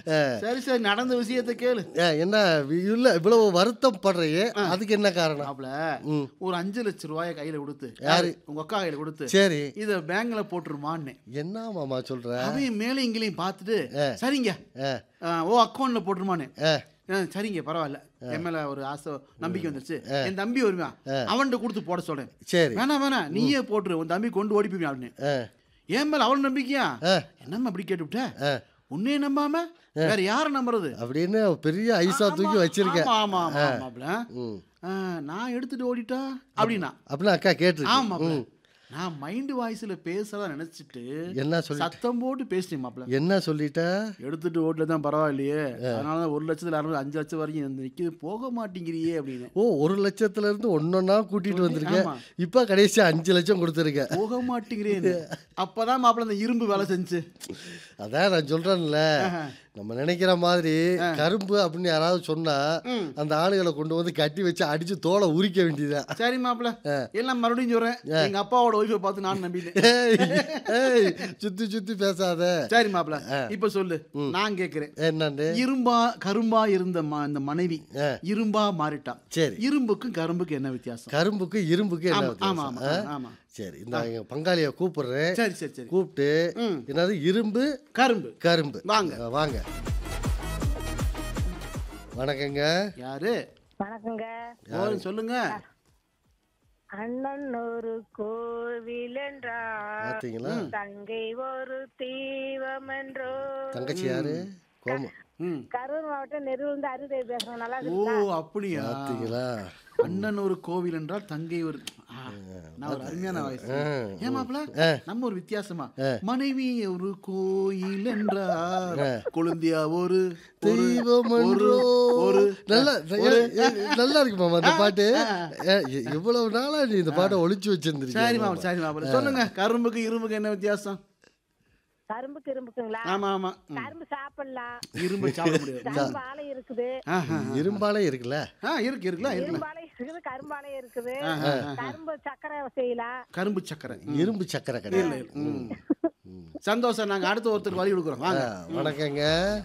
சரி சரி நடந்த விஷயத்தை கேளு ஏ, என்ன இல்ல இவ்வளவு வருத்தம் படுறையே அதுக்கு என்ன காரணம் மாப்ள ம். ஒரு அஞ்சு லட்சம் ரூபாய கையில கொடுத்து யாரு? உங்க அக்கா கையில கொடுத்து சரி இத பேங்க்ல போட்டுருமான்னு என்ன மாமா சொல்ற அவன் மேலே இங்கேயும் பார்த்துட்டு சரிங்க ஆ, ஆ, ஓ அக்கௌண்ட்ல போட்டுருமான்னு ஆ, ஆ, சரிங்க பரவாயில்ல என் மேல ஒரு ஆசை நம்பிக்கை வந்துருச்சு என் தம்பி வருவான் அவன்கிட்ட கொடுத்து போட சொல்றேன் சரி வேணாம் வேணாம் நீயே போட்டுரு உன் தம்பி கொண்டு ஓடி போய் அப்படின்னு ஆ, என் மேல அவள் நம்பிக்கையா ஆ. என்னம்மா அப்படி கேட்டுவிட்ட ஆ. உன்னையே நம்பாம வேற யாரை நம்புறது அப்படின்னு பெரிய ஐசா தூக்கி வச்சிருக்க ஆமா ஆமா ஆமா மாப்ள. ம். ஆ, நான் எடுத்துட்டு ஓடிட்டா அப்படின்னா அப்படின்னு அக்கா கேட்டிருக்கு ஆமா மாப்ள. நான் மைண்ட் வாய்ஸ்ல பேசறதா நினைச்சிட்டு என்ன சொல்லி சத்தம் போட்டு பேசிட்டேன் மாப்ள என்ன சொல்லிட்ட எடுத்துட்டு ஓட்டல தான் பரவாயில்லையே அதனால தான் ஒரு லட்சத்துல அறுபது அஞ்சு லட்சம் வரைக்கும் இந்த நிக்குது போக மாட்டேங்கிறியே அப்படின்னு ஓ ஒரு லட்சத்துல இருந்து ஒன்னொன்னா கூட்டிட்டு வந்திருக்க ஆமா. இப்ப கடைசி அஞ்சு லட்சம் கொடுத்துருக்க போக மாட்டேங்கிறேன் அப்பதான் மாப்பிள்ள இந்த இரும்பு வேலை செஞ்சு அதான் நான் சொல்றேன்ல நம்ம நினைக்கிற மாதிரி கரும்பு அப்படின்னு யாராவது சொன்னா அந்த ஆளுகளை கொண்டு வந்து கட்டி வச்சு அடிச்சு தோலை உரிக்க வேண்டியதுதான் சரி மாப்பிள்ள எல்லாம் மறுபடியும் சொல்றேன் எங்க அப்பாவோட ஒய்ஃபை பார்த்து நான் நம்பிட்டேன் ஏய், ஏய், சுத்தி சுத்தி பேசாத சரி மாப்பிள்ள இப்ப சொல்லு நான் கேக்குறேன் என்னண்டு இரும்பா கரும்பா இருந்த ம- இந்த மனைவி ஆ. இரும்பா மாறிட்டான் சரி இரும்புக்கும் கரும்புக்கும் என்ன வித்தியாசம் கரும்புக்கு இரும்புக்கு என்ன ஆமா ஆமா வித்தியாசம்? ஆமா ஆ? ஆமா சரி இந்த எங்க பங்காளியை கூப்பிடுறேன் சரி சரி சரி கூப்பிட்டு ம். என்னது இரும்பு கரும்பு கரும்பு வாங்க. ஆ, வாங்க வணக்கங்க யாரு வணக்கங்க ஓ, சொல்லுங்க அண்ணன் ஒரு கோவில் என்றார் பாத்தீங்களா தங்கை ஒரு தீபம் என்றோ தங்கச்சி யாரு கோம ம் கரூர் மாவட்டம் நெருவிலிருந்து அருதேவி பேசுறோம் நல்லா ஓ இருக்குங்களா அப்படியா பாத்தீங்களா அண்ணன் ஒரு கோவில் என்றால் தங்கை ஒரு ஆ, நான் ஒரு அருமையான வயசு ஏன் மாப்பிள நம்ம ஒரு வித்தியாசமா மனைவி ஒரு கோயில் என்றார் கொழுந்தியா ஒரு ஒரு- தெய்வம் ஒரு என்றோ. ஒரு நல்லா ஏ- ஏ- நல்லா இருக்கு மாமா அந்த பாட்டு ஏ, இ- இவ்வளவு நாளா நீ இந்த பாட்டை ஒளிச்சு வச்சிருந்திருக்க சரி மாப்பிள சரி மாப்பிள சொல்லுங்க கரும்புக்கு இரும்புக்கு என்ன வித்தியாசம் கரும்புக்கு இரும்புக்குங்களா ஆமா ஆமா ம். கரும்பு சாப்பிடலாம் இரும்பு சாப்பிட முடியாது கரும்பு ஆலை இருக்குது ஆஹா. இரும்பாலே இருக்குல்ல ஆ இருக்கு இருக்குல்ல இருக்குல்ல இரும்பாலை இருக்குது கரும்பாலை இருக்குது கரும்பு சக்கரை செய்யலாம் கரும்பு சக்கரை இரும்பு சக்கரை கிடையாது ம். சந்தோஷம் நாங்க அடுத்த ஒருத்தர் வழி கொடுக்குறோம் வாங்க வணக்கங்க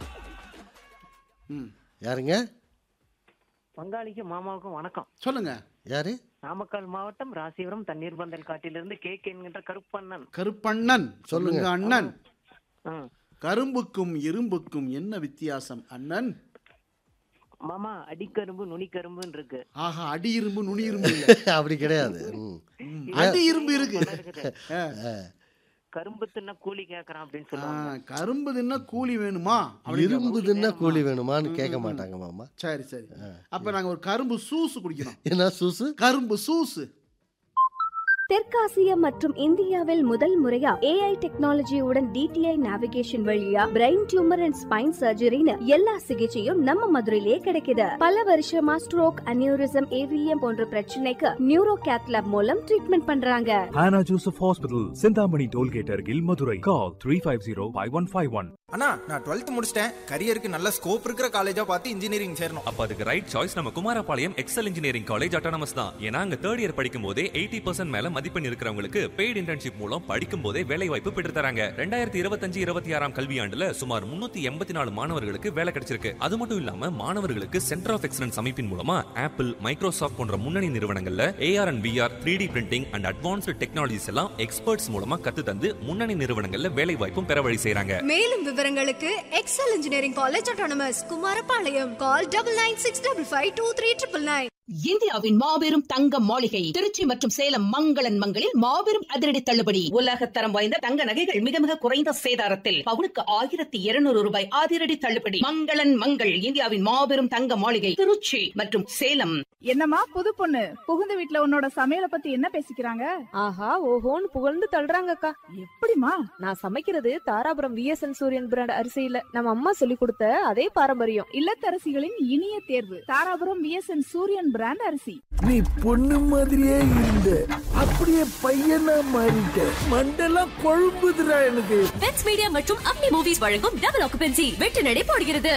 ம். யாருங்க பங்காளிக்கும் மாமாவுக்கும் வணக்கம் சொல்லுங்க யாரு நாமக்கல் மாவட்டம் ராசிபுரம் தண்ணீர் பந்தல் காட்டிலிருந்து கே கே என்கின்ற கருப்பண்ணன் கருப்பண்ணன் சொல்லுங்க அண்ணன் ம். கரும்புக்கும் இரும்புக்கும் என்ன வித்தியாசம் அண்ணன் மாமா அடிக்கரும்பு நுனிக்கரும்புன்னு இருக்கு ஆஹா அடி இரும்பு நுனி இரும்பு இல்ல. அப்படி கிடையாது ம். ம், அடி இரும்பு இருக்கு இருக்குது. ஆ. கரும்பு தின்ன கூலி கேக்குறான் அப்படின்னு ஆ, சொல்லுவாங்க கரும்பு தின்னா கூலி வேணுமா அப்படி இரும்பு தின்னா கூலி வேணுமான்னு கேட்க மாட்டாங்க மாமா சரி சரி அப்ப நாங்க ஒரு கரும்பு சூஸ் குடிக்கிறோம் என்ன சூசு கரும்பு சூஸ் தெற்காசியா மற்றும் இந்தியாவில் முதல் முறையா ஏஐ டெக்னாலஜியுடன் டிடிஐ நேவிகேஷன் வழியா பிரெயின் டியூமர் அண்ட் ஸ்பைன் சர்ஜரின்னு எல்லா சிகிச்சையும் நம்ம மதுரையிலே கிடைக்குது பல வருஷமா ஸ்ட்ரோக் அனியூரிசம் ஏவிஎம் போன்ற பிரச்சனைக்கு நியூரோ கேத்லாப் மூலம் ட்ரீட்மெண்ட் பண்றாங்க Hannah Joseph Hospital, Sindhamani Tollgate Argil, Madurai. Call 350-5151. அண்ணா நான் டுவெல்த் முடிச்சிட்டேன் கரியருக்கு நல்ல ஸ்கோப் இருக்கிற காலேஜா பார்த்து இன்ஜினியரிங் சேரணும் அப்ப அதுக்கு ரைட் சாய்ஸ் நம்ம Kumarapalayam Excel engineering college autonomous தான் ஏன்னா அங்க தேர்ட் இயர் படிக்கும் போதே எயிட்டி பர்சன்ட் மேல மதிப்பெண் இருக்கிறவங்களுக்கு பெய்டு இன்டர்ன்ஷிப் மூலம் படிக்கும் போதே வேலை வாய்ப்பு பெற்று தராங்க ரெண்டாயிரத்தி இருபத்தஞ்சு இருபத்தி ஆறாம் கல்வியாண்டுல சுமார் முன்னூத்தி எண்பத்தி நாலு மாணவர்களுக்கு வேலை கிடைச்சிருக்கு அது மட்டும் இல்லாம மாணவர்களுக்கு சென்டர் ஆஃப் எக்ஸலன்ஸ் அமைப்பின் மூலமா ஆப்பிள் மைக்ரோசாஃப்ட் போன்ற முன்னணி நிறுவனங்கள்ல AR and VR three D printing and advanced technologies எல்லாம் எக்ஸ்பர்ட்ஸ் மூலமா கத்து தந்து முன்னணி நிறுவனங்கள்ல வேலை வாய்ப்பும் பெற வழி செய்றாங்க மேலும் விவரங்களுக்கு Excel engineering college autonomous Kumarapalayam call double nine six double five two three triple nine இந்தியாவின் மாபெரும் தங்க மாளிகை திருச்சி மற்றும் சேலம் மங்களன் மங்களில் மாபெரும் அதிரடி தள்ளுபடி உலகத்தரம் வாய்ந்த தங்க நகைகள் மிக மிக குறைந்த சேதாரத்தில் பவுனுக்கு ஆயிரத்தி இருநூறு ரூபாய் அதிரடி தள்ளுபடி மங்களன் மங்கள் இந்தியாவின் மாபெரும் தங்க மாளிகை திருச்சி மற்றும் சேலம் என்னம்மா புது பொண்ணு புகுந்த வீட்ல உன்னோட சமையல பத்தி என்ன பேசிக்கிறாங்க ஆஹா ஓஹோன்னு புகழ்ந்து தள்ளுறாங்கக்கா எப்படிமா நான் சமைக்கிறது தாராபுரம் விஎஸ்என் சூரியன் பிராண்ட் அரிசியில நம்ம அம்மா சொல்லி கொடுத்த அதே பாரம்பரியம் இல்லத்தரசிகளின் இனிய தேர்வு தாராபுரம் விஎஸ்என் சூரியன் பிராண்ட் அரிசி நீ பொண்ணு மாதிரியே இருந்த அப்படியே பையனா மாறிட்ட மண்டெல்லாம் கொழும்புதுடா எனக்கு பெட்ஸ் மீடியா மற்றும் அப்னி மூவிஸ் வழங்கும் டபுள் ஆக்குபென்சி வெட்டு நடை போடுகிறது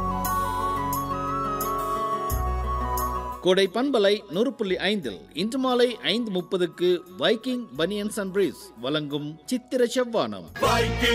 கோடை பண்பலை நூறு புள்ளி ஐந்தில் இன்று மாலை ஐந்து முப்பதுக்கு வைக்கிங் பனியன்ஸ் அண்ட் பிரீஸ் வழங்கும் சித்திர செவ்வானம் வைக்கிங்